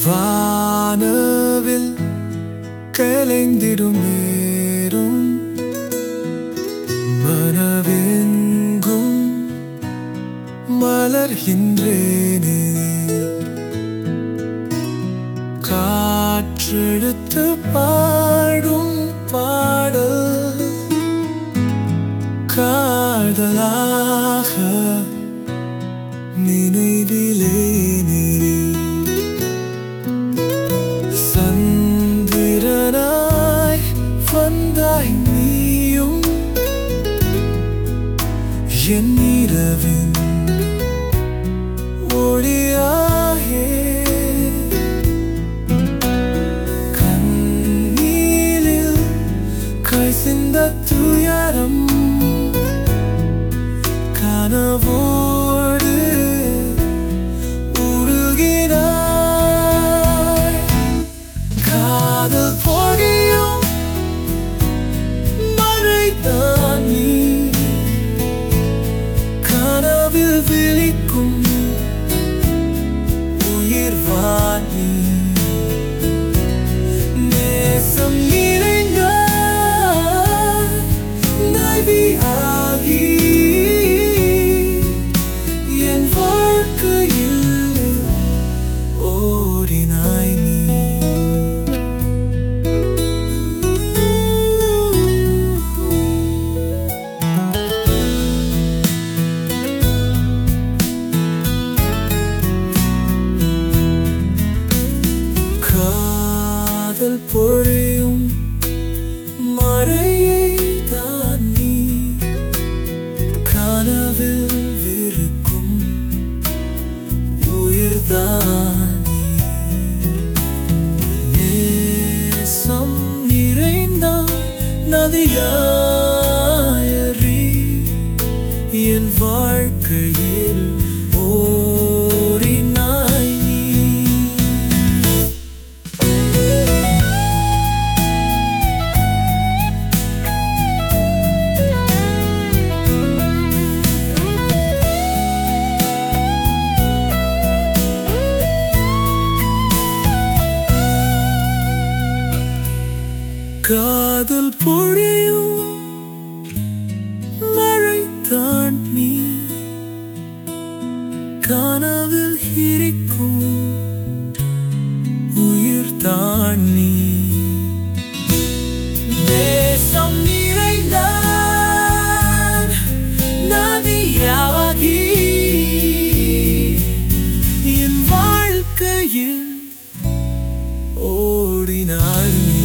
வானவில் கலைந்திடும் நேரும் மனவெங்கும் மலர்கின்றேனே காற்றெடுத்து பாடும் பாடல் காதலாக நினைவிலே நிறை சந்திரனாய் வந்தாய் நீயும் என் இரவின் ஒளியாயே கண்ணீரில் கசிந்த துயரம் கனவோடு உருகினாய் காதல் பொழியும் மழைதான் நீ கனவில் விழிக்கும் உயிர் வாணி நேசம் நிறைந்த நதியாகி என் வாழ்க்கையில் ஓடினாய் நீ காதல் பொழியும் மழையை தான் நீ கனவில் விருக்கும் உயிர்தான் நேசம் நிறைந்த நதியாயறி என் வாழ்க்கையில் ஓடினாய் நீ காதல் பொழியும் மழை தான் நீ கனவில் இருக்கும் உயிர் தான் நீ தேசம் நிறைந்த நதியாகி என் வாழ்க்கையில் ஓடினாள் நீ